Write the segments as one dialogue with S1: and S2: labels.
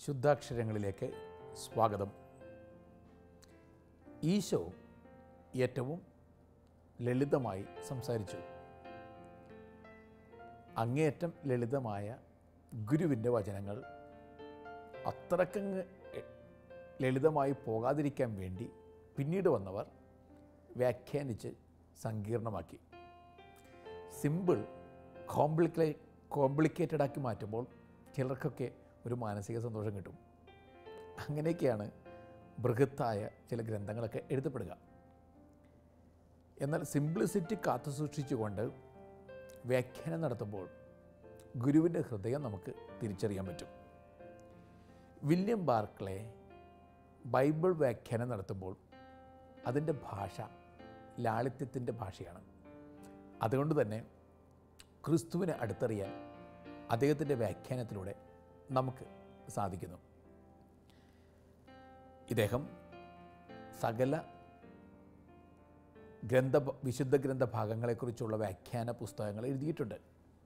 S1: ശുദ്ധാക്ഷരങ്ങളിലേക്ക് സ്വാഗതം ഈശോ ഏറ്റവും ലളിതമായി സംസാരിച്ചു അങ്ങേയറ്റം ലളിതമായ ഗുരുവിൻ്റെ വചനങ്ങൾ അത്രക്കങ്ങ് എ- ലളിതമായി പോകാതിരിക്കാൻ വേണ്ടി പിന്നീട് വന്നവർ വ്യാഖ്യാനിച്ച് സങ്കീർണമാക്കി സിമ്പിൾ കോംപ്ലിക്കേ കോംപ്ലിക്കേറ്റഡ് ആക്കി മാറ്റുമ്പോൾ ചിലർക്കൊക്കെ ഒരു മാനസിക സന്തോഷം കിട്ടും അങ്ങനെയൊക്കെയാണ് ബൃഹത്തായ ചില ഗ്രന്ഥങ്ങളൊക്കെ എഴുതപ്പെടുക എന്നാൽ സിംപ്ലിസിറ്റി കാത്തു സൂക്ഷിച്ചുകൊണ്ട് വ്യാഖ്യാനം നടത്തുമ്പോൾ ഗുരുവിൻ്റെ ഹൃദയം നമുക്ക് തിരിച്ചറിയാൻ പറ്റും വില്യം ബാർക്ലെ ബൈബിൾ വ്യാഖ്യാനം നടത്തുമ്പോൾ അതിൻ്റെ ഭാഷ ലാളിത്യത്തിൻ്റെ ഭാഷയാണ് അതുകൊണ്ട് തന്നെ ക്രിസ്തുവിനെ അടുത്തറിയാൻ അദ്ദേഹത്തിൻ്റെ വ്യാഖ്യാനത്തിലൂടെ നമുക്ക് സാധിക്കുന്നു ഇദ്ദേഹം സകല ഗ്രന്ഥ വിശുദ്ധ ഗ്രന്ഥ ഭാഗങ്ങളെക്കുറിച്ചുള്ള വ്യാഖ്യാന പുസ്തകങ്ങൾ എഴുതിയിട്ടുണ്ട്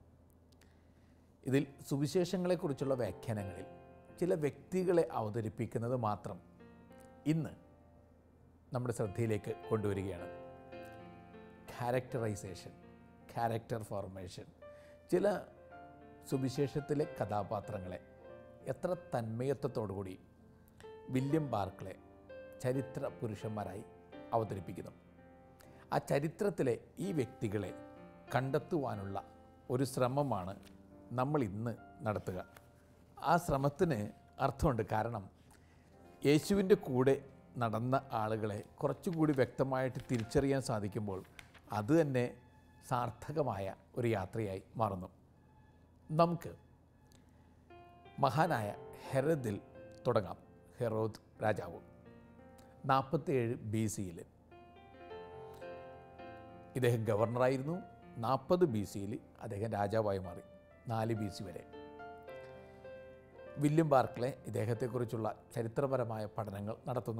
S1: ഇതിൽ സുവിശേഷങ്ങളെക്കുറിച്ചുള്ള വ്യാഖ്യാനങ്ങളിൽ ചില വ്യക്തികളെ അവതരിപ്പിക്കുന്നത് മാത്രം ഇന്ന് നമ്മുടെ ശ്രദ്ധയിലേക്ക് കൊണ്ടുവരികയാണ് ക്യാരക്ടറൈസേഷൻ ക്യാരക്ടർ ഫോർമേഷൻ ചില സുവിശേഷത്തിലെ കഥാപാത്രങ്ങളെ എത്ര തന്മയത്വത്തോടുകൂടി വില്യം ബാർക്ലെ ചരിത്ര പുരുഷന്മാരായി അവതരിപ്പിക്കുന്നു ആ ചരിത്രത്തിലെ ഈ വ്യക്തികളെ കണ്ടെത്തുവാനുള്ള ഒരു ശ്രമമാണ് നമ്മൾ ഇന്ന് നടത്തുക ആ ശ്രമത്തിന് അർത്ഥമുണ്ട് കാരണം യേശുവിൻ്റെ കൂടെ നടന്ന ആളുകളെ കുറച്ചുകൂടി വ്യക്തമായിട്ട് തിരിച്ചറിയാൻ സാധിക്കുമ്പോൾ അത് തന്നെ സാർത്ഥകമായ ഒരു യാത്രയായി മാറുന്നു നമുക്ക് മഹാനായ ഹെറദിൽ തുടങ്ങാം ഹെറോദ് രാജാവ് നാൽപ്പത്തേഴ് ബി സിയിൽ ഇദ്ദേഹം ഗവർണറായിരുന്നു നാൽപ്പത് ബി സിയിൽ അദ്ദേഹം രാജാവായി മാറി നാല് ബി സി വരെ വില്യം ബാർക്ലെ ഇദ്ദേഹത്തെക്കുറിച്ചുള്ള ചരിത്രപരമായ പഠനങ്ങൾ നടത്തുന്നു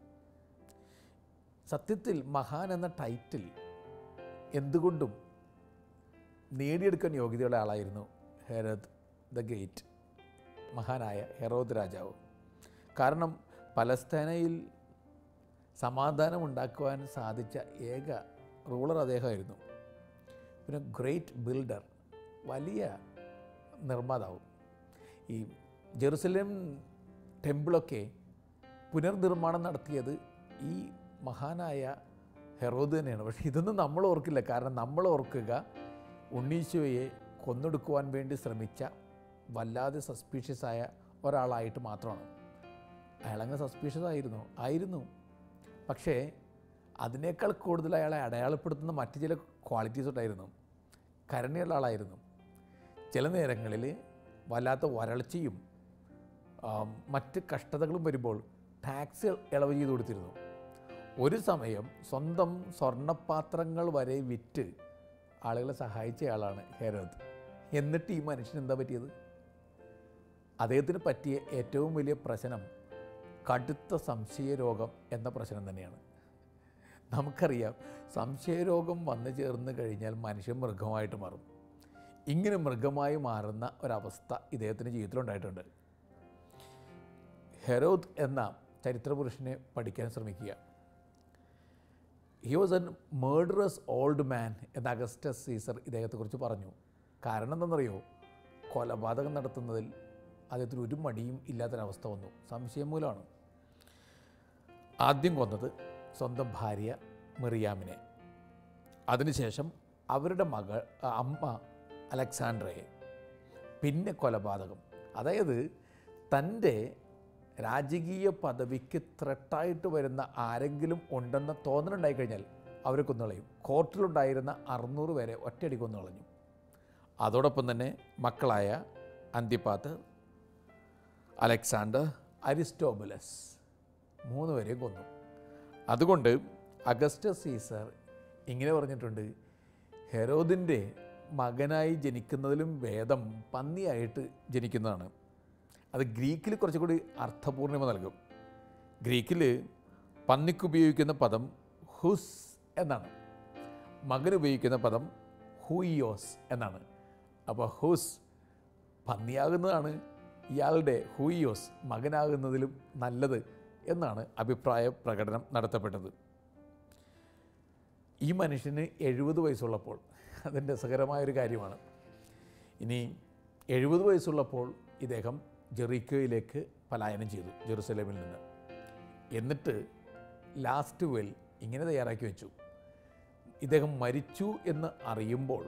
S1: സത്യത്തിൽ മഹാൻ എന്ന ടൈറ്റിൽ എന്തുകൊണ്ടും നേടിയെടുക്കാൻ യോഗ്യതയുള്ള ആളായിരുന്നു ഹെറദ് ദ ഗ്രേറ്റ് മഹാനായ ഹെറോദ് രാജാവ് കാരണം പലസ്തീനയിൽ സമാധാനം ഉണ്ടാക്കുവാൻ സാധിച്ച ഏക റൂളർ അദ്ദേഹമായിരുന്നു പിന്നെ ഗ്രേറ്റ് ബിൽഡർ വലിയ നിർമ്മാതാവും ഈ ജെറുസലേം ടെമ്പിളൊക്കെ പുനർനിർമ്മാണം നടത്തിയത് ഈ മഹാനായ ഹെറോദ് തന്നെയാണ് പക്ഷേ ഇതൊന്നും നമ്മൾ ഓർക്കില്ല കാരണം നമ്മൾ ഓർക്കുക ഉണ്ണീശോയെ കൊന്നൊടുക്കുവാൻ വേണ്ടി ശ്രമിച്ച വല്ലാതെ സസ്പീഷ്യസ് ആയ ഒരാളായിട്ട് മാത്രമാണ് അയാളങ്ങ് സസ്പീഷ്യസ് ആയിരുന്നു ആയിരുന്നു പക്ഷേ അതിനേക്കാൾ കൂടുതൽ അയാളെ അടയാളപ്പെടുത്തുന്ന മറ്റ് ചില ക്വാളിറ്റീസ് ഉണ്ടായിരുന്നു കരുണയുള്ള ആളായിരുന്നു ചില നേരങ്ങളിൽ വല്ലാത്ത വരൾച്ചയും ആ, മറ്റ് കഷ്ടതകളും വരുമ്പോൾ ടാക്സ് ഇളവ് ചെയ്ത് കൊടുത്തിരുന്നു ഒരു സമയം സ്വന്തം സ്വർണ്ണപാത്രങ്ങൾ വരെ വിറ്റ് ആളുകളെ സഹായിച്ചയാളാണ് ഹെരോദ് എന്നിട്ട് ഈ മനുഷ്യന് എന്താ പറ്റിയത് അദ്ദേഹത്തിന് പറ്റിയ ഏറ്റവും വലിയ പ്രശ്നം കടുത്ത സംശയരോഗം എന്ന പ്രശ്നം തന്നെയാണ് നമുക്കറിയാം സംശയരോഗം വന്നു ചേർന്ന് കഴിഞ്ഞാൽ മനുഷ്യൻ മൃഗമായിട്ട് മാറും ഇങ്ങനെ മൃഗമായി മാറുന്ന ഒരവസ്ഥ ഇദ്ദേഹത്തിൻ്റെ ജീവിതത്തിലുണ്ടായിട്ടുണ്ട് ഹെരോദ് എന്ന ചരിത്രപുരുഷനെ പഠിക്കാൻ ശ്രമിക്കുക he was an murderous old man എന്ന അഗസ്റ്റസ് സീസർ ഇദ്ദേഹത്തെക്കുറിച്ച് പറഞ്ഞു കാരണം എന്താണെന്നറിയോ കൊലപാതകം നടത്തുന്നതിൽ അദ്ദേഹത്തിന് ഒരു മടിയും ഇല്ലാത്തൊരവസ്ഥ വന്നു സംശയം മൂലമാണ് ആദ്യം കൊന്നത് സ്വന്തം ഭാര്യ മെറിയാമിനെ അതിനുശേഷം അവരുടെ മകൾ ആ, അമ്മ അലക്സാണ്ട്രയെ പിന്നെ കൊലപാതകം അതായത് തൻ്റെ രാജകീയ പദവിക്ക് ത്രട്ടായിട്ട് വരുന്ന ആരെങ്കിലും ഉണ്ടെന്ന തോന്നലുണ്ടായി കഴിഞ്ഞാൽ അവരെ കൊന്നുകളയും കോർട്ടിലുണ്ടായിരുന്ന അറുന്നൂറ് പേരെ ഒറ്റയടി കൊന്നുകളഞ്ഞു അതോടൊപ്പം തന്നെ മക്കളായ അന്തിപ്പാത്ത് അലക്സാണ്ടർ അരിസ്റ്റോബുലസ് മൂന്ന് പേരെയും കൊന്നു അതുകൊണ്ട് അഗസ്റ്റസ് സീസർ ഇങ്ങനെ പറഞ്ഞിട്ടുണ്ട് ഹെരോദിൻ്റെ മകനായി ജനിക്കുന്നതിലും ഭേദം പന്നിയായിട്ട് ജനിക്കുന്നതാണ് അത് ഗ്രീക്കിൽ കുറച്ചുകൂടി അർത്ഥപൂർണിമ നൽകും ഗ്രീക്കിൽ പന്നിക്ക് ഉപയോഗിക്കുന്ന പദം ഹുസ് എന്നാണ് മകന് ഉപയോഗിക്കുന്ന പദം ഹുയിയോസ് എന്നാണ് അപ്പോൾ ഹുസ് പന്നിയാകുന്നതാണ് ഇയാളുടെ ഹൂയിയോസ് മകനാകുന്നതിലും നല്ലത് എന്നാണ് അഭിപ്രായ പ്രകടനം നടത്തപ്പെട്ടത് ഈ മനുഷ്യന് എഴുപത് വയസ്സുള്ളപ്പോൾ അതിൻ്റെ രസകരമായൊരു കാര്യമാണ് ഇനി എഴുപത് വയസ്സുള്ളപ്പോൾ ഇദ്ദേഹം ജെറീക്കോയിലേക്ക് പലായനം ചെയ്തു ജെറുസലേമിൽ നിന്ന് എന്നിട്ട് ലാസ്റ്റ് വെൽ ഇങ്ങനെ തയ്യാറാക്കി വെച്ചു ഇദ്ദേഹം മരിച്ചു എന്ന് അറിയുമ്പോൾ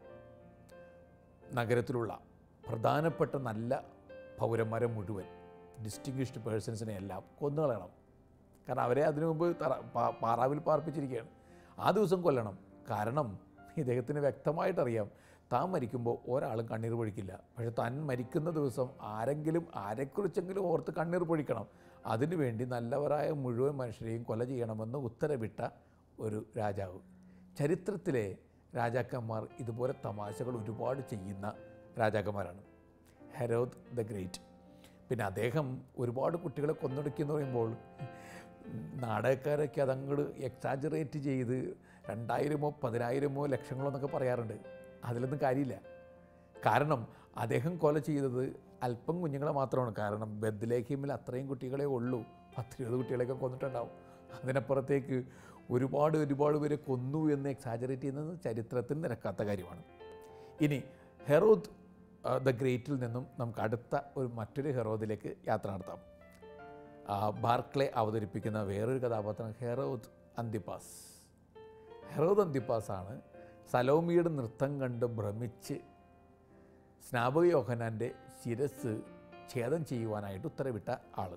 S1: നഗരത്തിലുള്ള പ്രധാനപ്പെട്ട നല്ല പൗരന്മാരെ മുഴുവൻ ഡിസ്റ്റിങ്വിഷ്ഡ് പേഴ്സൺസിനെ എല്ലാം കൊന്നുകളയണം കാരണം അവരെ അതിനു മുമ്പ് തറ പാ- പാറാവിൽ പാർപ്പിച്ചിരിക്കുകയാണ് ആ ദിവസം കൊല്ലണം കാരണം ഇദ്ദേഹത്തിന് വ്യക്തമായിട്ടറിയാം താൻ മരിക്കുമ്പോൾ ഒരാളും കണ്ണീർ പൊഴിക്കില്ല പക്ഷെ താൻ മരിക്കുന്ന ദിവസം ആരെങ്കിലും ആരെക്കുറിച്ചെങ്കിലും ഓർത്ത് കണ്ണീർ പൊഴിക്കണം അതിനുവേണ്ടി നല്ലവരായ മുഴുവൻ മനുഷ്യരെയും കൊല ചെയ്യണമെന്ന് ഉത്തരവിട്ട ഒരു രാജാവ് ചരിത്രത്തിലെ രാജാക്കന്മാർ ഇതുപോലെ തമാശകൾ ഒരുപാട് ചെയ്യുന്ന രാജാക്കന്മാരാണ് ഹെരോദ് ദ ഗ്രേറ്റ് പിന്നെ അദ്ദേഹം ഒരുപാട് കുട്ടികളെ കൊന്നൊടുക്കിയെന്ന് പറയുമ്പോൾ നാടകക്കാരൊക്കെ അതങ്ങോട്ട് എക്സാജറേറ്റ് ചെയ്ത് രണ്ടായിരമോ പതിനായിരമോ ലക്ഷങ്ങളോ എന്നൊക്കെ പറയാറുണ്ട് അതിലൊന്നും കാര്യമില്ല കാരണം അദ്ദേഹം കൊല ചെയ്തത് അല്പം കുഞ്ഞുങ്ങളെ മാത്രമാണ് കാരണം ബദ്ലേഹിമിൽ അത്രയും കുട്ടികളെ ഉള്ളൂ പത്തിരുപത് കുട്ടികളെയൊക്കെ കൊന്നിട്ടുണ്ടാവും അതിനപ്പുറത്തേക്ക് ഒരുപാട് ഒരുപാട് പേരെ കൊന്നു എന്ന് എക്സാജറേറ്റ് ചെയ്യുന്നത് ചരിത്രത്തിൽ നിരക്കാത്ത കാര്യമാണ് ഇനി ഹെറോദ് ദ ഗ്രേറ്റിൽ നിന്നും നമുക്ക് അടുത്ത ഒരു മറ്റൊരു ഹെറോദിലേക്ക് യാത്ര നടത്താം ആ, ബാർക്ലെ അവതരിപ്പിക്കുന്ന വേറൊരു കഥാപാത്രം ഹെറോദ് അന്തിപ്പാസ് ഹെറോദ് അന്തിപ്പാസാണ് സലോമിയുടെ നൃത്തം കണ്ട് ഭ്രമിച്ച് സ്നാപക യോഹനാൻ്റെ ശിരസ് ഛേദം ചെയ്യുവാനായിട്ട് ഉത്തരവിട്ട ആൾ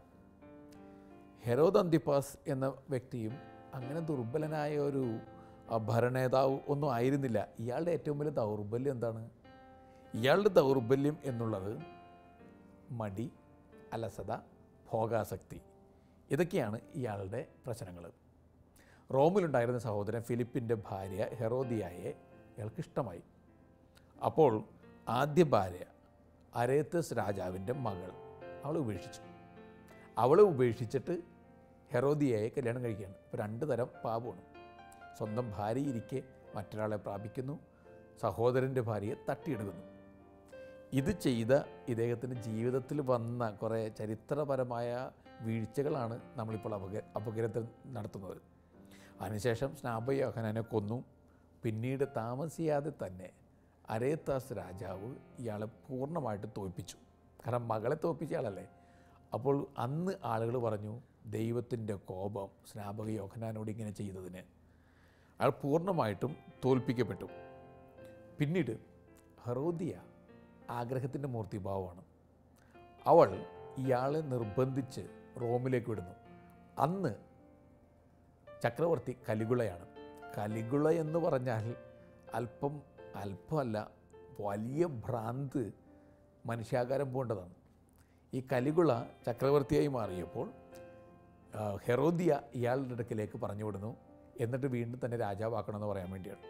S1: ഹെറോദ് അന്തിപ്പാസ് എന്ന വ്യക്തിയും അങ്ങനെ ദുർബലനായ ഒരു ആ, ഭരണേതാവ് ഒന്നും ആയിരുന്നില്ല ഇയാളുടെ ഏറ്റവും വലിയ ദൗർബല്യം എന്താണ് ഇയാളുടെ ദൗർബല്യം എന്നുള്ളത് മടി അലസത ഭോഗാസക്തി ഇതൊക്കെയാണ് ഇയാളുടെ പ്രശ്നങ്ങൾ റോമിലുണ്ടായിരുന്ന സഹോദരൻ ഫിലിപ്പിൻ്റെ ഭാര്യ ഹെറോദിയായെ ഇയാൾക്ക് ഇഷ്ടമായി അപ്പോൾ ആദ്യ ഭാര്യ അരേത്തസ് രാജാവിൻ്റെ മകൾ അവൾ ഉപേക്ഷിച്ചു അവളെ ഉപേക്ഷിച്ചിട്ട് ഹെറോദിയയെ കല്യാണം കഴിക്കുകയാണ് ഇപ്പോൾ രണ്ട് തരം പാപമാണ് സ്വന്തം ഭാര്യ ഇരിക്കെ മറ്റൊരാളെ പ്രാപിക്കുന്നു സഹോദരൻ്റെ ഭാര്യയെ തട്ടിയെടുക്കുന്നു ഇത് ചെയ്ത ഇദ്ദേഹത്തിൻ്റെ ജീവിതത്തിൽ വന്ന കുറേ ചരിത്രപരമായ വീഴ്ചകളാണ് നമ്മളിപ്പോൾ അപക അപകരത്തിൽ നടത്തുന്നത് അതിനുശേഷം സ്നാപയോഹനനെ കൊന്നു പിന്നീട് താമസിയാതെ തന്നെ അരേത്താസ് രാജാവ് ഇയാളെ പൂർണ്ണമായിട്ട് തോൽപ്പിച്ചു കാരണം മകളെ തോൽപ്പിച്ച ആളല്ലേ അപ്പോൾ അന്ന് ആളുകൾ പറഞ്ഞു ദൈവത്തിൻ്റെ കോപം സ്നാപക യോഹനാനോട് ഇങ്ങനെ ചെയ്തതിന് അയാൾ പൂർണ്ണമായിട്ടും തോൽപ്പിക്കപ്പെട്ടു പിന്നീട് ഹെറോദിയ ആഗ്രഹത്തിൻ്റെ മൂർത്തിഭാവമാണ് അവൾ ഇയാളെ നിർബന്ധിച്ച് റോമിലേക്ക് വിടുന്നു അന്ന് ചക്രവർത്തി കലികുളയാണ് കലികുള എന്ന് പറഞ്ഞാൽ അല്പം അല്പമല്ല വലിയ ഭ്രാന്ത് മനുഷ്യാകാരം പോണ്ടതാണ് ഈ കലികുള ചക്രവർത്തിയായി മാറിയപ്പോൾ ആ, ഹെറോദിയ ഇയാളുടെ അടുക്കിലേക്ക് പറഞ്ഞു വിടുന്നു എന്നിട്ട് വീണ്ടും തന്നെ രാജാവാക്കണമെന്ന് പറയാൻ വേണ്ടിയാണ്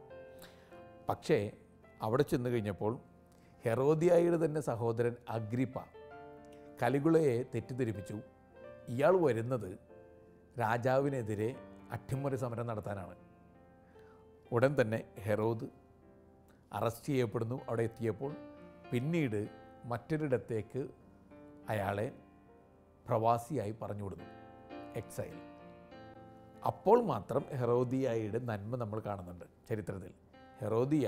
S1: പക്ഷേ അവിടെ ചെന്ന് കഴിഞ്ഞപ്പോൾ ഹെറോദിയായുടെ തന്നെ സഹോദരൻ അഗ്രിപ്പ കലികുളയെ തെറ്റിദ്ധരിപ്പിച്ചു ഇയാൾ വരുന്നത് രാജാവിനെതിരെ അട്ടിമറി സമരം നടത്താനാണ് ഉടൻ തന്നെ ഹെറോദ് അറസ്റ്റ് ചെയ്യപ്പെടുന്നു അവിടെ എത്തിയപ്പോൾ പിന്നീട് മറ്റൊരിടത്തേക്ക് അയാളെ പ്രവാസിയായി പറഞ്ഞു വിടുന്നു എക്സൈൽ അപ്പോൾ മാത്രം ഹെറോദിയായുടെ നന്മ നമ്മൾ കാണുന്നുണ്ട് ചരിത്രത്തിൽ ഹെറോദിയ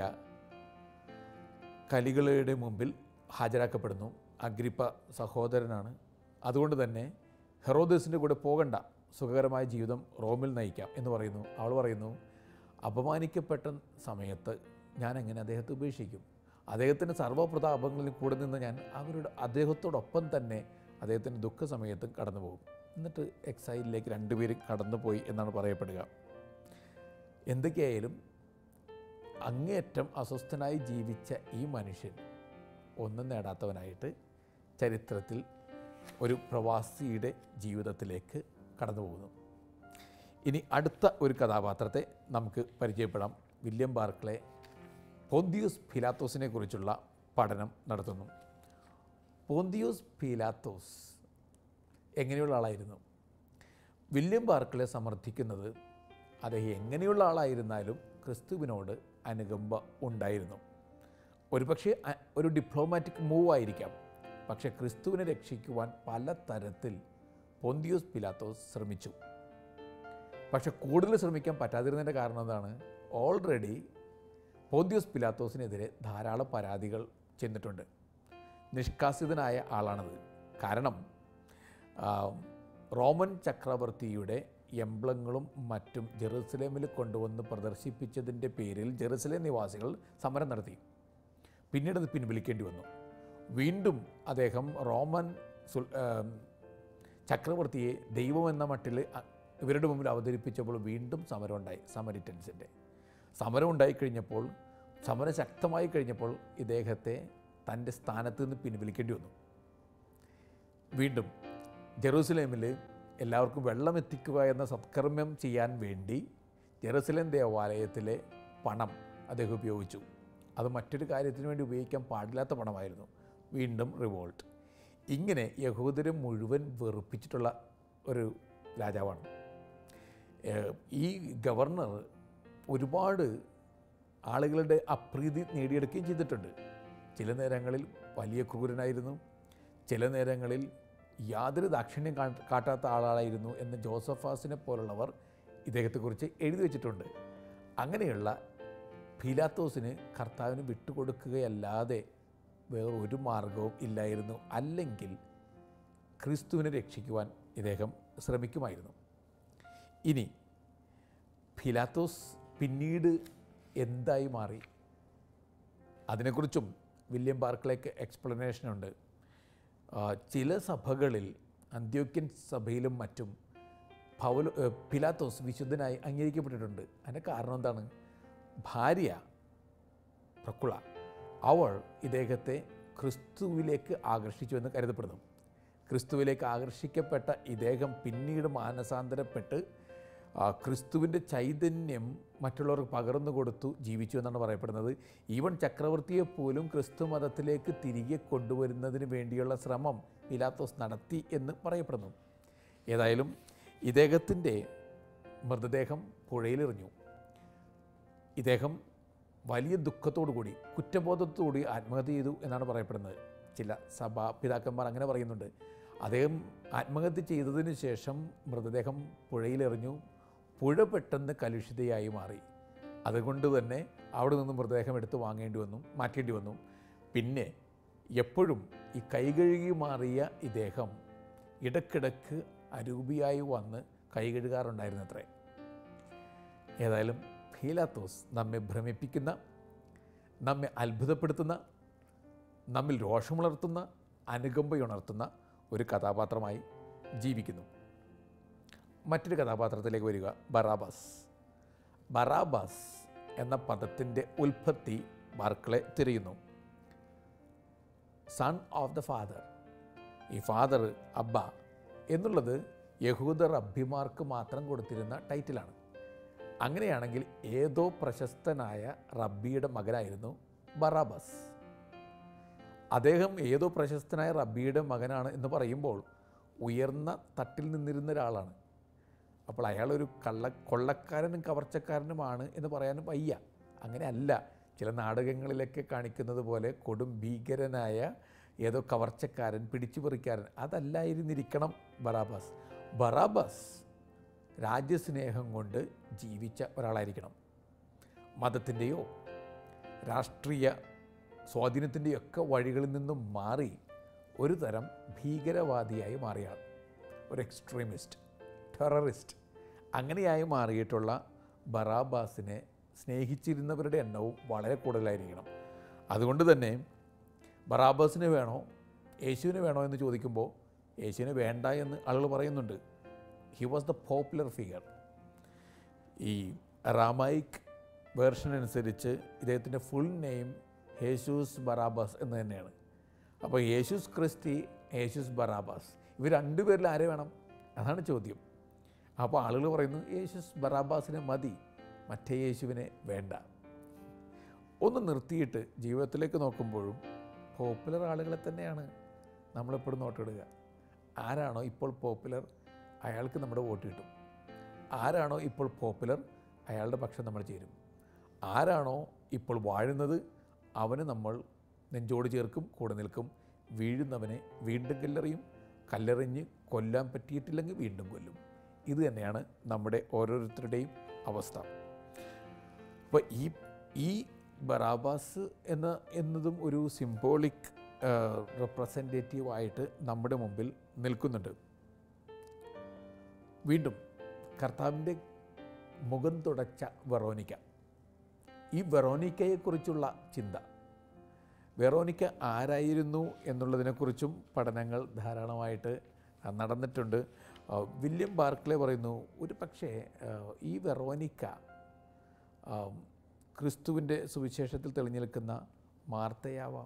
S1: കലികളുടെ മുമ്പിൽ ഹാജരാക്കപ്പെടുന്നു അഗ്രിപ്പ സഹോദരനാണ് അതുകൊണ്ട് തന്നെ ഹെറോദസിൻ്റെ കൂടെ പോകണ്ട സുഖകരമായ ജീവിതം റോമിൽ നയിക്കാം എന്ന് പറയുന്നു അവൾ പറയുന്നു അപമാനിക്കപ്പെട്ട സമയത്ത് ഞാൻ എങ്ങനെ അദ്ദേഹത്തെ ഉപേക്ഷിക്കും അദ്ദേഹത്തിൻ്റെ സർവ്വപ്രതാപങ്ങളിൽ കൂടെ നിന്ന് ഞാൻ അവരുടെ അദ്ദേഹത്തോടൊപ്പം തന്നെ അദ്ദേഹത്തിൻ്റെ ദുഃഖ സമയത്തും കടന്നു പോകും എന്നിട്ട് എക്സൈലിലേക്ക് രണ്ടുപേരും കടന്നുപോയി എന്നാണ് പറയപ്പെടുക എന്തൊക്കെയായാലും അങ്ങേയറ്റം അസ്വസ്ഥനായി ജീവിച്ച ഈ മനുഷ്യൻ ഒന്നും നേടാത്തവനായിട്ട് ചരിത്രത്തിൽ ഒരു പ്രവാസിയുടെ ജീവിതത്തിലേക്ക് കടന്നു പോകുന്നു ഇനി അടുത്ത ഒരു കഥാപാത്രത്തെ നമുക്ക് പരിചയപ്പെടാം വില്യം ബാർക്ലെ പോന്തിയൂസ് ഫിലാത്തോസിനെ കുറിച്ചുള്ള പഠനം നടത്തുന്നു പോന്തിയൂസ് ഫിലാത്തോസ് എങ്ങനെയുള്ള ആളായിരുന്നു വില്യം ബാർക്ലെ സമർത്ഥിക്കുന്നത് അദ്ദേഹം എങ്ങനെയുള്ള ആളായിരുന്നാലും ക്രിസ്തുവിനോട് അനുകമ്പ ഉണ്ടായിരുന്നു ഒരുപക്ഷെ അ- ഒരു ഡിപ്ലോമാറ്റിക് മൂവ് ആയിരിക്കാം പക്ഷേ ക്രിസ്തുവിനെ രക്ഷിക്കുവാൻ പല തരത്തിൽ പൊന്തിയോസ് പിലാത്തോസ് ശ്രമിച്ചു പക്ഷെ കൂടുതൽ ശ്രമിക്കാൻ പറ്റാതിരുന്നതിൻ്റെ കാരണം എന്താണ് ഓൾറെഡി പോന്തിയോസ് പിലാത്തോസിനെതിരെ ധാരാളം പരാതികൾ ചെന്നിട്ടുണ്ട് നിഷ്കാസിതനായ ആളാണത് കാരണം ആ, റോമൻ ചക്രവർത്തിയുടെ എംബ്ലങ്ങളും മറ്റും ജെറുസലേമിൽ കൊണ്ടുവന്ന് പ്രദർശിപ്പിച്ചതിൻ്റെ പേരിൽ ജെറുസലേം നിവാസികൾ സമരം നടത്തി പിന്നീട് അത് പിൻവലിക്കേണ്ടി വന്നു വീണ്ടും അദ്ദേഹം റോമൻ സുൽ ആം, ചക്രവർത്തിയെ ദൈവം എന്ന മട്ടിൽ അ- ഇവരുടെ മുമ്പിൽ അവതരിപ്പിച്ചപ്പോൾ വീണ്ടും സമരം ഉണ്ടായി സമരിറ്റൻസിൻ്റെ സമരം ഉണ്ടായിക്കഴിഞ്ഞപ്പോൾ സമരം ശക്തമായി കഴിഞ്ഞപ്പോൾ ഇദ്ദേഹത്തെ തൻ്റെ സ്ഥാനത്ത് നിന്ന് പിൻവലിക്കേണ്ടി വന്നു വീണ്ടും ജെറൂസലേമിൽ എല്ലാവർക്കും വെള്ളം എത്തിക്കുക എന്ന സത്കർമ്മം ചെയ്യാൻ വേണ്ടി ജെറൂസലേം ദേവാലയത്തിലെ പണം അദ്ദേഹം ഉപയോഗിച്ചു അത് മറ്റൊരു കാര്യത്തിന് വേണ്ടി ഉപയോഗിക്കാൻ പാടില്ലാത്ത പണമായിരുന്നു വീണ്ടും റിവോൾട്ട് ഇങ്ങനെ യഹൂദരെ മുഴുവൻ വെറുപ്പിച്ചിട്ടുള്ള ഒരു രാജാവാണ് ഏഹ് ഈ ഗവർണർ ഒരുപാട് ആളുകളുടെ അപ്രീതി നേടിയെടുക്കുകയും ചെയ്തിട്ടുണ്ട് ചില നേരങ്ങളിൽ വലിയ ക്രൂരനായിരുന്നു ചില നേരങ്ങളിൽ യാതൊരു ദാക്ഷിണ്യം കാ- കാട്ടാത്ത ആളായിരുന്നു എന്ന് ജോസഫാസിനെ പോലുള്ളവർ ഇദ്ദേഹത്തെക്കുറിച്ച് എഴുതി വച്ചിട്ടുണ്ട് അങ്ങനെയുള്ള ഫിലാത്തോസിന് കർത്താവിന് വിട്ടുകൊടുക്കുകയല്ലാതെ വേറെ ഒരു മാർഗവും ഇല്ലായിരുന്നു അല്ലെങ്കിൽ ക്രിസ്തുവിനെ രക്ഷിക്കുവാൻ ഇദ്ദേഹം ശ്രമിക്കുമായിരുന്നു ഇനി ഫിലാത്തോസ് പിന്നീട് എന്തായി മാറി അതിനെക്കുറിച്ചും വില്യം ബാർക്ലേക്ക് എക്സ്പ്ലനേഷൻ ഉണ്ട് ആ, ചില സഭകളിൽ അന്ത്യോക്യൻ സഭയിലും മറ്റും പൗല ഏ, പിലാത്തോസ് വിശുദ്ധനായി അംഗീകരിക്കപ്പെട്ടിട്ടുണ്ട് അതിൻ്റെ കാരണം എന്താണ് ഭാര്യ പ്രക്കുള അവൾ ഇദ്ദേഹത്തെ ക്രിസ്തുവിലേക്ക് ആകർഷിച്ചു എന്ന് കരുതപ്പെടുന്നു ക്രിസ്തുവിലേക്ക് ആകർഷിക്കപ്പെട്ട ഇദ്ദേഹം പിന്നീട് മാനസാന്തരപ്പെട്ട് ആ, ക്രിസ്തുവിൻ്റെ ചൈതന്യം മറ്റുള്ളവർക്ക് പകർന്നു കൊടുത്തു ജീവിച്ചു എന്നാണ് പറയപ്പെടുന്നത് ഈവൻ ചക്രവർത്തിയെ പോലും ക്രിസ്തു മതത്തിലേക്ക് തിരികെ കൊണ്ടുവരുന്നതിന് വേണ്ടിയുള്ള ശ്രമം പിലാത്തോസ് നടത്തി എന്ന് പറയപ്പെടുന്നു ഏതായാലും ഇദ്ദേഹത്തിൻ്റെ മൃതദേഹം പുഴയിലെറിഞ്ഞു ഇദ്ദേഹം വലിയ ദുഃഖത്തോടു കൂടി കുറ്റബോധത്തോടു കൂടി ആത്മഹത്യ ചെയ്തു എന്നാണ് പറയപ്പെടുന്നത് ചില സഭാ പിതാക്കന്മാർ അങ്ങനെ പറയുന്നുണ്ട് അദ്ദേഹം ആത്മഹത്യ ചെയ്തതിന് ശേഷം മൃതദേഹം പുഴയിലെറിഞ്ഞു പുഴ പെട്ടെന്ന് കലുഷിതയായി മാറി അതുകൊണ്ട് തന്നെ അവിടെ നിന്ന് മൃതദേഹം എടുത്ത് വാങ്ങേണ്ടി വന്നു മാറ്റേണ്ടി വന്നു പിന്നെ എപ്പോഴും ഈ കൈകഴുകി മാറിയ ഇദ്ദേഹം ഇടക്കിടക്ക് അരൂപിയായി വന്ന് കൈ കഴുകാറുണ്ടായിരുന്നു അത്രേ ഏതായാലും ഫീലാത്തോസ് നമ്മെ ഭ്രമിപ്പിക്കുന്ന നമ്മെ അത്ഭുതപ്പെടുത്തുന്ന നമ്മിൽ രോഷമുണർത്തുന്ന അനുകമ്പയുണർത്തുന്ന ഒരു കഥാപാത്രമായി ജീവിക്കുന്നു മറ്റൊരു കഥാപാത്രത്തിലേക്ക് വരിക ബറാബാസ് ബറാബാസ് എന്ന പദത്തിൻ്റെ ഉൽപ്പത്തി ബാർക്കളെ തിരയുന്നു സൺ ഓഫ് ദ ഫാദർ ഈ ഫാദർ അബ്ബ എന്നുള്ളത് യഹൂദ റബ്ബിമാർക്ക് മാത്രം കൊടുത്തിരുന്ന ടൈറ്റിലാണ് അങ്ങനെയാണെങ്കിൽ ഏതോ പ്രശസ്തനായ റബ്ബിയുടെ മകനായിരുന്നു ബറാബസ് അദ്ദേഹം ഏതോ പ്രശസ്തനായ റബ്ബിയുടെ മകനാണ് എന്ന് പറയുമ്പോൾ ഉയർന്ന തട്ടിൽ നിന്നിരുന്ന ഒരാളാണ് അപ്പോൾ അയാൾ ഒരു കള്ള കൊള്ളക്കാരനും കവർച്ചക്കാരനുമാണ് എന്ന് പറയാനും വയ്യ അങ്ങനെയല്ല ചില നാടകങ്ങളിലൊക്കെ കാണിക്കുന്നത് പോലെ കൊടും ഭീകരനായ ഏതോ കവർച്ചക്കാരൻ പിടിച്ചുപറിക്കാരൻ അതല്ലായിരുന്നിരിക്കണം ബറാബാസ് ബറാബാസ് രാജ്യസ്നേഹം കൊണ്ട് ജീവിച്ച ഒരാളായിരിക്കണം മതത്തിൻ്റെയോ രാഷ്ട്രീയ സ്വാധീനത്തിൻ്റെയൊക്കെ വഴികളിൽ നിന്നും മാറി ഒരു തരം ഭീകരവാദിയായി മാറിയ ആൾ ഒരു എക്സ്ട്രീമിസ്റ്റ് ടെററിസ്റ്റ് അങ്ങനെയായി മാറിയിട്ടുള്ള ബറാബാസിനെ സ്നേഹിച്ചിരുന്നവരുടെ എണ്ണവും വളരെ കൂടുതലായിരിക്കണം അതുകൊണ്ട് തന്നെ ബറാബാസിനെ വേണോ യേശുവിനെ വേണോ എന്ന് ചോദിക്കുമ്പോൾ യേശുവിനെ വേണ്ട എന്ന് ആളുകൾ പറയുന്നുണ്ട് he was the popular figure ഈ റാമായിക് വേർഷൻ അനുസരിച്ച് ഇദ്ദേഹത്തിൻ്റെ ഫുൾ നെയിം യേശൂസ് ബറാബാസ് എന്ന് തന്നെയാണ് അപ്പോൾ യേശുസ് ക്രിസ്തി യേശുസ് ബറാബാസ് ഇവർ രണ്ടുപേരിൽ ആരെ വേണം അതാണ് ചോദ്യം അപ്പോൾ ആളുകൾ പറയുന്നു യേശുസ് ബറാബാസിനെ മതി മറ്റേ യേശുവിനെ വേണ്ട ഒന്ന് നിർത്തിയിട്ട് ജീവിതത്തിലേക്ക് നോക്കുമ്പോഴും പോപ്പുലർ ആളുകളെ തന്നെയാണ് നമ്മളെപ്പോഴും നോട്ടിടുക ആരാണോ ഇപ്പോൾ പോപ്പുലർ അയാൾക്ക് നമ്മുടെ വോട്ട് കിട്ടും ആരാണോ ഇപ്പോൾ പോപ്പുലർ അയാളുടെ പക്ഷം നമ്മൾ ചേരും ആരാണോ ഇപ്പോൾ വാഴുന്നത് അവന് നമ്മൾ നെഞ്ചോട് ചേർക്കും കൂടെ നിൽക്കും വീഴുന്നവനെ വീണ്ടും കല്ലെറിയും കല്ലെറിഞ്ഞ് കൊല്ലാൻ പറ്റിയിട്ടില്ലെങ്കിൽ വീണ്ടും കൊല്ലും ഇത് തന്നെയാണ് നമ്മുടെ ഓരോരുത്തരുടെയും അവസ്ഥ അപ്പോൾ ഈ ഈ ബറാബാസ് എന്ന എന്നതും ഒരു സിംബോളിക് റെപ്രസെൻറ്റേറ്റീവ് ആയിട്ട് നമ്മുടെ മുമ്പിൽ നിൽക്കുന്നുണ്ട് വീണ്ടും കർത്താവിൻ്റെ മുഖം തുടച്ച വെറോനിക്ക ഈ വെറോനിക്കയെക്കുറിച്ചുള്ള ചിന്ത വെറോനിക്ക ആരായിരുന്നു എന്നുള്ളതിനെക്കുറിച്ചും പഠനങ്ങൾ ധാരാളമായിട്ട് നടന്നിട്ടുണ്ട് ആ, വില്യം ബാർക്ലെ പറയുന്നു ഒരു പക്ഷേ ആ, ഈ വെറോനിക്ക ആ, ക്രിസ്തുവിൻ്റെ സുവിശേഷത്തിൽ തെളിഞ്ഞു നിൽക്കുന്ന മാർത്തയാവാം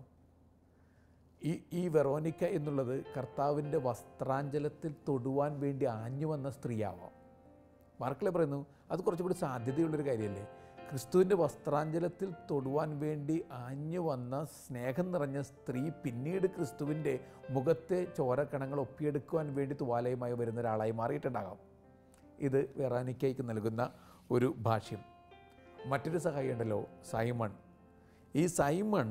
S1: ഈ ഈ വെറോനിക്ക എന്നുള്ളത് കർത്താവിൻ്റെ വസ്ത്രാഞ്ചലത്തിൽ തൊടുവാൻ വേണ്ടി ആഞ്ഞു വന്ന സ്ത്രീയാവാം മാർക്കിലെ പറയുന്നു അത് കുറച്ചുകൂടി സാധ്യതയുള്ളൊരു കാര്യമല്ലേ ക്രിസ്തുവിൻ്റെ വസ്ത്രാഞ്ചലത്തിൽ തൊടുവാൻ വേണ്ടി ആഞ്ഞു വന്ന സ്നേഹം നിറഞ്ഞ സ്ത്രീ പിന്നീട് ക്രിസ്തുവിൻ്റെ മുഖത്തെ ചോരക്കണങ്ങൾ ഒപ്പിയെടുക്കുവാൻ വേണ്ടി തുവാലയുമായി വരുന്ന ഒരാളായി മാറിയിട്ടുണ്ടാകാം ഇത് വെറാനിക്കയ്ക്ക് നൽകുന്ന ഒരു ഭാഷ്യം മറ്റൊരു സഹായി ഉണ്ടല്ലോ സൈമൺ ഈ സൈമൺ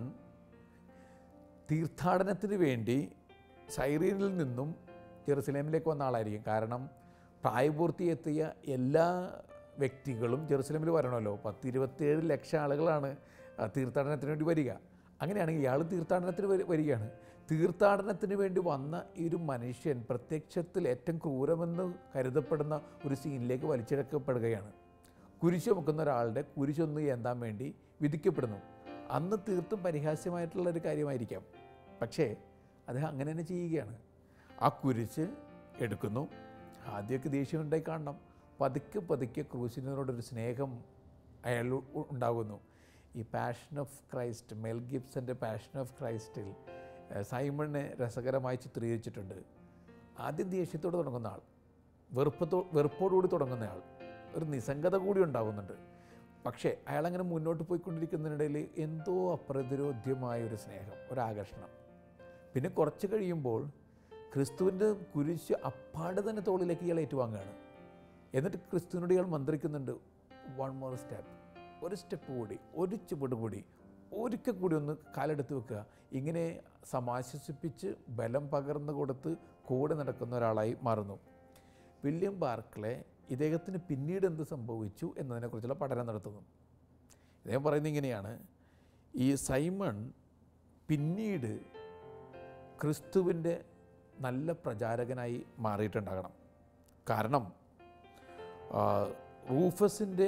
S1: തീർത്ഥാടനത്തിന് വേണ്ടി സൈറീനിൽ നിന്നും ജെറുസലേമിലേക്ക് വന്ന ആളായിരിക്കും കാരണം പ്രായപൂർത്തി എത്തിയ എല്ലാ വ്യക്തികളും ജെറുസലേമിൽ വരണമല്ലോ പത്ത് ഇരുപത്തേഴ് ലക്ഷം ആളുകളാണ് ആ, തീർത്ഥാടനത്തിന് വേണ്ടി വരിക അങ്ങനെയാണെങ്കിൽ ഇയാൾ തീർത്ഥാടനത്തിന് വരി- വരികയാണ് തീർത്ഥാടനത്തിന് വേണ്ടി വന്ന ഈ ഒരു മനുഷ്യൻ പ്രത്യക്ഷത്തിൽ ഏറ്റവും ക്രൂരമെന്ന് കരുതപ്പെടുന്ന ഒരു സീനിലേക്ക് വലിച്ചിഴക്കപ്പെടുകയാണ് കുരിശ് ചുമക്കുന്ന ഒരാളുടെ കുരിശൊന്ന് ഏന്താൻ വേണ്ടി വിധിക്കപ്പെടുന്നു അന്ന് തീർത്തും പരിഹാസ്യമായിട്ടുള്ള ഒരു കാര്യമായിരിക്കാം പക്ഷേ അദ്ദേഹം അങ്ങനെ തന്നെ ചെയ്യുകയാണ് ആ കുരിശ് എടുക്കുന്നു ആദ്യമൊക്കെ ദേഷ്യം ഉണ്ടായി കാണണം പതുക്കെ പതുക്കെ ക്രൂശിനോടൊരു സ്നേഹം അയാൾ ഉ- ഉണ്ടാകുന്നു ഈ പാഷൻ ഓഫ് ക്രൈസ്റ്റ് മെൽ ഗിബ്സൻ്റെ പാഷൻ ഓഫ് ക്രൈസ്റ്റിൽ ഏഹ്, സൈമണിനെ രസകരമായി ചിത്രീകരിച്ചിട്ടുണ്ട് ആദ്യം ദേഷ്യത്തോട് തുടങ്ങുന്ന ആൾ വെറുപ്പത്തോ വെറുപ്പോടുകൂടി തുടങ്ങുന്ന ആൾ ഒരു നിസ്സംഗത കൂടി ഉണ്ടാകുന്നുണ്ട് പക്ഷേ അയാളങ്ങനെ മുന്നോട്ട് പോയിക്കൊണ്ടിരിക്കുന്നതിനിടയിൽ എന്തോ അപ്രതിരോധ്യമായ ഒരു സ്നേഹം ഒരാകർഷണം പിന്നെ കുറച്ച് കഴിയുമ്പോൾ ക്രിസ്തുവിൻ്റെ കുരിശ് അപ്പാടെ തന്നെ തോളിലേക്ക് ഇയാൾ ഏറ്റുവാങ്ങുകയാണ് എന്നിട്ട് ക്രിസ്തുവിനോട് ഇയാൾ മന്ത്രിക്കുന്നുണ്ട് വൺ മോർ സ്റ്റെപ്പ് ഒരു സ്റ്റെപ്പ് കൂടി ഒരു ചുവട് കൂടി ഒരിക്കൽ കൂടി ഒന്ന് കാലെടുത്ത് വെക്കുക ഇങ്ങനെ സമാശ്വസിപ്പിച്ച് ബലം പകർന്നു കൊടുത്ത് കൂടെ നടക്കുന്ന ഒരാളായി മാറുന്നു വില്യം ബാർക്ലെ ഇദ്ദേഹത്തിന് പിന്നീട് എന്ത് സംഭവിച്ചു എന്നതിനെക്കുറിച്ചുള്ള പഠനം നടത്തുന്നു ഇദ്ദേഹം പറയുന്നത് ഇങ്ങനെയാണ് ഈ സൈമൺ പിന്നീട് ക്രിസ്തുവിൻ്റെ നല്ല പ്രചാരകനായി മാറിയിട്ടുണ്ടാകണം കാരണം ആ, റൂഫസിൻ്റെ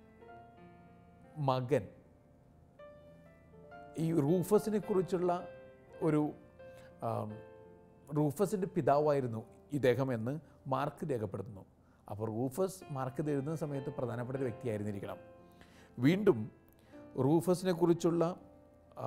S1: മകൻ ഈ റൂഫസിനെ കുറിച്ചുള്ള ഒരു ആം, റൂഫസിൻ്റെ പിതാവായിരുന്നു ഇദ്ദേഹം എന്ന് മാർക്ക് രേഖപ്പെടുത്തുന്നു അപ്പോൾ റൂഫസ് മാർക്ക് ഇത് എഴുതുന്ന സമയത്ത് പ്രധാനപ്പെട്ട ഒരു വ്യക്തിയായിരുന്നിരിക്കണം വീണ്ടും റൂഫസിനെ കുറിച്ചുള്ള ആ,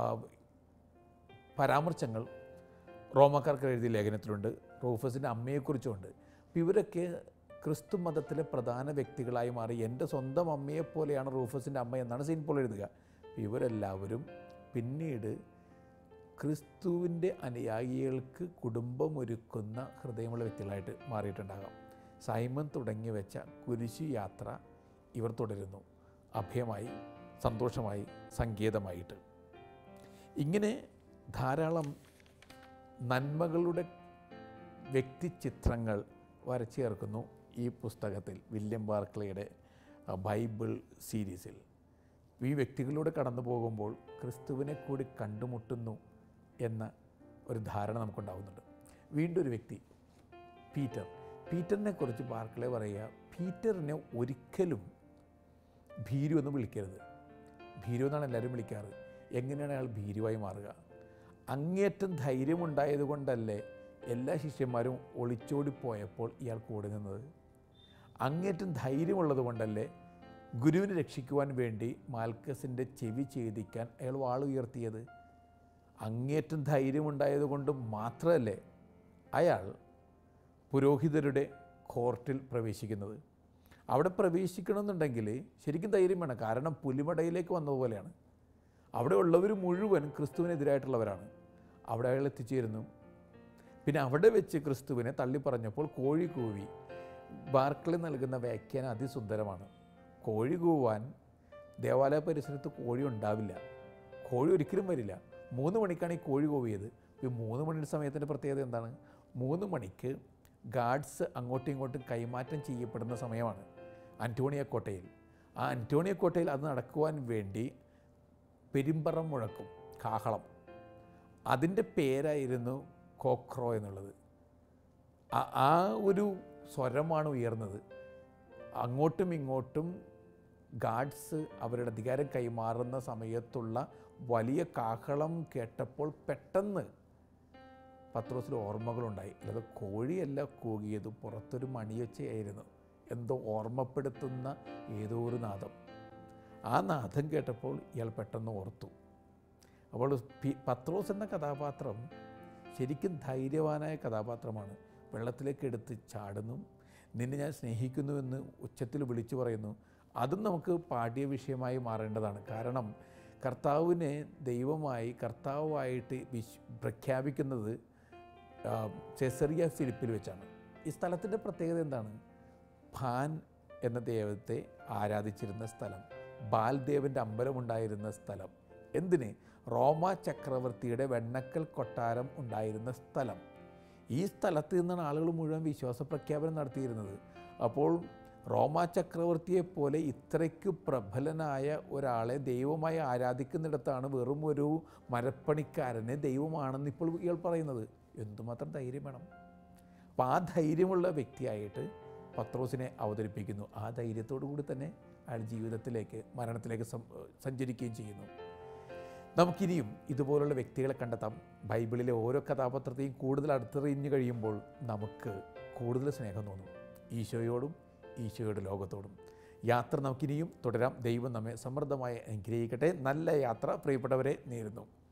S1: പരാമർശങ്ങൾ റോമക്കാർക്ക് എഴുതിയ ലേഖനത്തിലുണ്ട് റൂഫസിൻ്റെ അമ്മയെക്കുറിച്ചുമുണ്ട് അപ്പോൾ ഇവരൊക്കെ ക്രിസ്തു മതത്തിലെ പ്രധാന വ്യക്തികളായി മാറി എൻ്റെ സ്വന്തം അമ്മയെപ്പോലെയാണ് റൂഫസിൻ്റെ അമ്മ എന്നാണ് സെയിൻറ്റ് പോൾ എഴുതുക ഇവരെല്ലാവരും പിന്നീട് ക്രിസ്തുവിൻ്റെ അനുയായികൾക്ക് കുടുംബമൊരുക്കുന്ന ഹൃദയമുള്ള വ്യക്തികളായിട്ട് മാറിയിട്ടുണ്ടാകാം സൈമൺ തുടങ്ങി വെച്ച കുരിശു യാത്ര ഇവർ തുടരുന്നു അഭയമായി സന്തോഷമായി സംഗീതമായിട്ട് ഇങ്ങനെ ധാരാളം നന്മകളുടെ വ്യക്തിചിത്രങ്ങൾ വരച്ചു ചേർക്കുന്നു ഈ പുസ്തകത്തിൽ വില്യം ബാർക്ലയുടെ ആ, ബൈബിൾ സീരീസിൽ ഈ വ്യക്തികളിലൂടെ കടന്നു പോകുമ്പോൾ ക്രിസ്തുവിനെ കൂടി കണ്ടുമുട്ടുന്നു എന്ന ഒരു ധാരണ നമുക്കുണ്ടാകുന്നുണ്ട് വീണ്ടും ഒരു വ്യക്തി പീറ്റർ പീറ്ററിനെ കുറിച്ച് ബാർക്ലെ പറയുക പീറ്ററിനെ ഒരിക്കലും ഭീരു എന്ന് വിളിക്കരുത് ഭീരു എന്നാണ് എല്ലാവരും വിളിക്കാറ് എങ്ങനെയാണ് അയാൾ ഭീരുവായി മാറുക അങ്ങേറ്റം ധൈര്യമുണ്ടായതുകൊണ്ടല്ലേ എല്ലാ ശിഷ്യന്മാരും ഒളിച്ചോടി പോയപ്പോൾ ഇയാൾ കൂടെ നിന്നത് അങ്ങേറ്റം ധൈര്യമുള്ളത് കൊണ്ടല്ലേ ഗുരുവിനെ രക്ഷിക്കുവാൻ വേണ്ടി മാൽക്കസിൻ്റെ ചെവി ഛേദിക്കാൻ അയാൾ വാളുയർത്തിയത് അങ്ങേറ്റം ധൈര്യമുണ്ടായതുകൊണ്ട് മാത്രമല്ലേ അയാൾ പുരോഹിതരുടെ കോർട്ടിൽ പ്രവേശിക്കുന്നത് അവിടെ പ്രവേശിക്കണമെന്നുണ്ടെങ്കിൽ ശരിക്കും ധൈര്യം വേണം കാരണം പുലിമടയിലേക്ക് വന്നതുപോലെയാണ് അവിടെ ഉള്ളവർ മുഴുവൻ ക്രിസ്തുവിനെതിരായിട്ടുള്ളവരാണ് അവിടെ അയാൾ എത്തിച്ചേരുന്നു പിന്നെ അവിടെ വെച്ച് ക്രിസ്തുവിനെ തള്ളിപ്പറഞ്ഞപ്പോൾ കോഴി കൂവി ബാർക്കളി നൽകുന്ന വ്യാഖ്യാനം അതിസുന്ദരമാണ് കോഴി കൂവാൻ ദേവാലയ പരിസരത്ത് കോഴി ഉണ്ടാവില്ല കോഴി ഒരിക്കലും വരില്ല മൂന്ന് മണിക്കാണ് ഈ കോഴി കൂവിയത് ഈ മൂന്ന് മണിയുടെ സമയത്തിൻ്റെ പ്രത്യേകത എന്താണ് മൂന്ന് മണിക്ക് ഗാർഡ്സ് അങ്ങോട്ടും ഇങ്ങോട്ടും കൈമാറ്റം ചെയ്യപ്പെടുന്ന സമയമാണ് അന്റോണിയ കോട്ടയിൽ ആ അന്റോണിയ കോട്ടയിൽ അത് നടക്കുവാൻ വേണ്ടി പെരുമ്പറം മുഴക്കും കാഹളം അതിൻ്റെ പേരായിരുന്നു കോക്രോ എന്നുള്ളത് ആ- ആ ഒരു സ്വരമാണ് ഉയർന്നത് അങ്ങോട്ടും ഇങ്ങോട്ടും ഗാഡ്സ് അവരുടെ അധികാരം കൈമാറുന്ന സമയത്തുള്ള വലിയ കാഹളം കേട്ടപ്പോൾ പെട്ടെന്ന് പത്രോസിൽ ഓർമ്മകളുണ്ടായി അല്ലാതെ കോഴിയല്ല കൂകിയത് പുറത്തൊരു മണിയൊച്ചയായിരുന്നു എന്തോ ഓർമ്മപ്പെടുത്തുന്ന ഏതോ ഒരു നാദം ആ നാദം കേട്ടപ്പോൾ ഇയാൾ പെട്ടെന്ന് ഓർത്തു അപ്പോൾ പി- പത്രോസ് എന്ന കഥാപാത്രം ശരിക്കും ധൈര്യവാനായ കഥാപാത്രമാണ് വെള്ളത്തിലേക്ക് എടുത്ത് ചാടുന്നു നിന്നെ ഞാൻ സ്നേഹിക്കുന്നുവെന്ന് ഉച്ചത്തിൽ വിളിച്ചു പറയുന്നു അതും നമുക്ക് പാഠ്യ വിഷയമായി മാറേണ്ടതാണ് കാരണം കർത്താവിനെ ദൈവമായി കർത്താവായിട്ട് വിശ് പ്രഖ്യാപിക്കുന്നത് ആ, ചെസറിയ ഫിലിപ്പിൽ വെച്ചാണ് ഈ സ്ഥലത്തിൻ്റെ പ്രത്യേകത എന്താണ് ഭാൻ എന്ന ദൈവത്തെ ആരാധിച്ചിരുന്ന സ്ഥലം ബാൽദേവൻ്റെ അമ്പലമുണ്ടായിരുന്ന സ്ഥലം എന്തിന് റോമ ചക്രവർത്തിയുടെ വെണ്ണക്കൽ കൊട്ടാരം ഉണ്ടായിരുന്ന സ്ഥലം ഈ സ്ഥലത്ത് നിന്നാണ് ആളുകൾ മുഴുവൻ വിശ്വാസ പ്രഖ്യാപനം നടത്തിയിരുന്നത് അപ്പോൾ റോമ ചക്രവർത്തിയെ പോലെ ഇത്രയ്ക്ക് പ്രബലനായ ഒരാളെ ദൈവമായി ആരാധിക്കുന്നിടത്താണ് വെറും ഒരു മരപ്പണിക്കാരനെ ദൈവമാണെന്ന് ഇപ്പോൾ ഇയാൾ പറയുന്നത് എന്തുമാത്രം ധൈര്യം വേണം അപ്പോൾ ആ ധൈര്യമുള്ള വ്യക്തിയായിട്ട് പത്രോസിനെ അവതരിപ്പിക്കുന്നു ആ ധൈര്യത്തോടു കൂടി തന്നെ അയാൾ ജീവിതത്തിലേക്ക് മരണത്തിലേക്ക് സം- സഞ്ചരിക്കുകയും ചെയ്യുന്നു നമുക്കിനിയും ഇതുപോലുള്ള വ്യക്തികളെ കണ്ടെത്താം ബൈബിളിലെ ഓരോ കഥാപാത്രത്തെയും കൂടുതൽ അടുത്തെറിഞ്ഞു കഴിയുമ്പോൾ നമുക്ക് കൂടുതൽ സ്നേഹം തോന്നും ഈശോയോടും ഈശോയുടെ ലോകത്തോടും യാത്ര നമുക്കിനിയും തുടരാം ദൈവം നമ്മെ സമൃദ്ധമായി അനുഗ്രഹിക്കട്ടെ നല്ല യാത്ര പ്രിയപ്പെട്ടവരെ നേരുന്നു